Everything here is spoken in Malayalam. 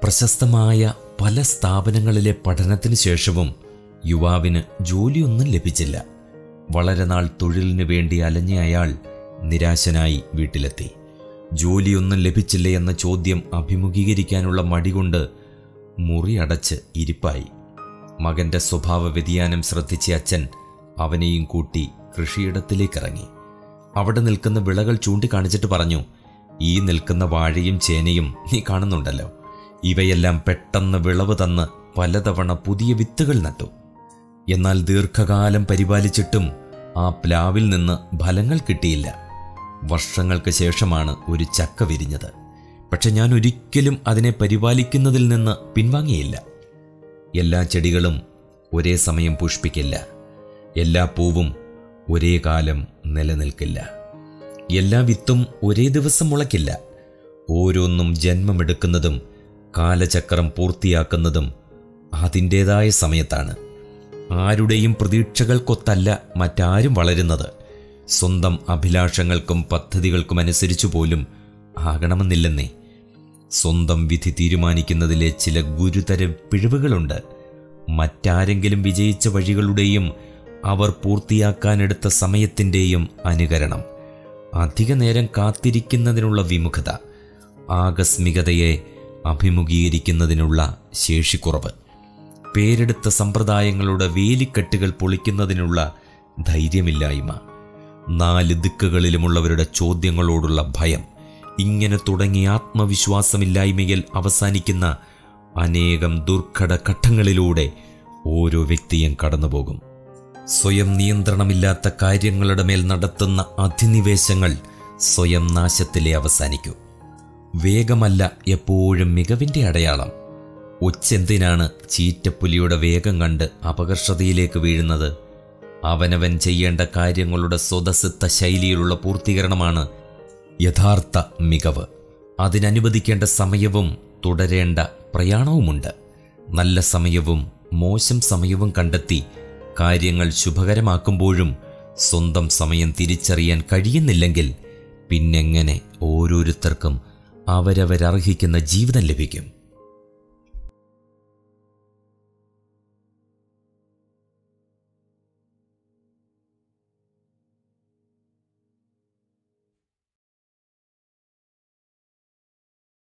പ്രശസ്തമായ പല സ്ഥാപനങ്ങളിലെ പഠനത്തിന് ശേഷവും യുവാവിന് ജോലിയൊന്നും ലഭിച്ചില്ല വളരെ നാൾ തൊഴിലിനു വേണ്ടി അലഞ്ഞ അയാൾ നിരാശനായി വീട്ടിലെത്തി ജോലിയൊന്നും ലഭിച്ചില്ലേ എന്ന ചോദ്യം അഭിമുഖീകരിക്കാനുള്ള മടി കൊണ്ട് മുറി അടച്ച് ഇരിപ്പായി മകന്റെ സ്വഭാവ വ്യതിയാനം ശ്രദ്ധിച്ച അച്ഛൻ അവനെയും കൂട്ടി കൃഷിയിടത്തിലേക്കിറങ്ങി അവിടെ നിൽക്കുന്ന വിളകൾ ചൂണ്ടിക്കാണിച്ചിട്ട് പറഞ്ഞു ഈ നിൽക്കുന്ന വാഴയും ചേനയും നീ കാണുന്നുണ്ടല്ലോ ഇവയെല്ലാം പെട്ടെന്ന് വിളവ് തന്ന് പലതവണ പുതിയ വിത്തുകൾ നട്ടു എന്നാൽ ദീർഘകാലം പരിപാലിച്ചിട്ടും ആ പ്ലാവിൽ നിന്ന് ഫലങ്ങൾ കിട്ടിയില്ല വർഷങ്ങൾക്ക് ശേഷമാണ് ഒരു ചക്ക വിരിഞ്ഞത് പക്ഷെ ഞാൻ ഒരിക്കലും അതിനെ പരിപാലിക്കുന്നതിൽ നിന്ന് പിൻവാങ്ങിയില്ല എല്ലാ ചെടികളും ഒരേ സമയം പുഷ്പിക്കില്ല എല്ലാ പൂവും ഒരേ കാലം നിലനിൽക്കില്ല എല്ലാ വിത്തും ഒരേ ദിവസം മുളയ്ക്കില്ല ഓരോന്നും ജന്മമെടുക്കുന്നതും കാലചക്രം പൂർത്തിയാക്കുന്നതും അതിൻ്റേതായ സമയത്താണ് ആരുടെയും പ്രതീക്ഷകൾക്കൊത്തല്ല മറ്റാരും വളരുന്നത് സ്വന്തം അഭിലാഷങ്ങൾക്കും പദ്ധതികൾക്കും അനുസരിച്ചു പോലും ആകണമെന്നില്ലെന്നേ സ്വന്തം വിധി തീരുമാനിക്കുന്നതിലെ ചില ഗുരുതര പിഴവുകളുണ്ട് മറ്റാരെങ്കിലും വിജയിച്ച വഴികളുടെയും അവർ പൂർത്തിയാക്കാനെടുത്ത സമയത്തിൻ്റെയും അനുകരണം അധിക നേരം കാത്തിരിക്കുന്നതിനുള്ള വിമുഖത ആകസ്മികതയെ അഭിമുഖീകരിക്കുന്നതിനുള്ള ശേഷിക്കുറവ് പേരെടുത്ത സമ്പ്രദായങ്ങളുടെ വേലിക്കെട്ടുകൾ പൊളിക്കുന്നതിനുള്ള ധൈര്യമില്ലായ്മ നാല് ദിക്കുകളിലുമുള്ളവരുടെ ചോദ്യങ്ങളോടുള്ള ഭയം ഇങ്ങനെ തുടങ്ങി ആത്മവിശ്വാസമില്ലായ്മയിൽ അവസാനിക്കുന്ന അനേകം ദുർഘട ഘട്ടങ്ങളിലൂടെ ഓരോ വ്യക്തിയും കടന്നുപോകും സ്വയം നിയന്ത്രണമില്ലാത്ത കാര്യങ്ങളുടെ മേൽ നടത്തുന്ന അധിനിവേശങ്ങൾ സ്വയം നാശത്തിലെ അവസാനിക്കൂ വേഗമല്ല എപ്പോഴും മികവിൻ്റെ അടയാളം ഒച്ചെന്തിനാണ് ചീറ്റപ്പുലിയുടെ വേഗം കണ്ട് അപകർഷതയിലേക്ക് വീഴുന്നത് അവനവൻ ചെയ്യേണ്ട കാര്യങ്ങളുടെ സ്വതസിദ്ധ ശൈലിയിലുള്ള പൂർത്തീകരണമാണ് യഥാർത്ഥ മികവ് അതിനനുവദിക്കേണ്ട സമയവും തുടരേണ്ട പ്രയാണവുമുണ്ട് നല്ല സമയവും മോശം സമയവും കണ്ടെത്തി കാര്യങ്ങൾ ശുഭകരമാക്കുമ്പോഴും സ്വന്തം സമയം തിരിച്ചറിയാൻ കഴിയുന്നില്ലെങ്കിൽ പിന്നെങ്ങനെ ഓരോരുത്തർക്കും അവരവരർഹിക്കുന്ന ജീവിതം ലഭിക്കും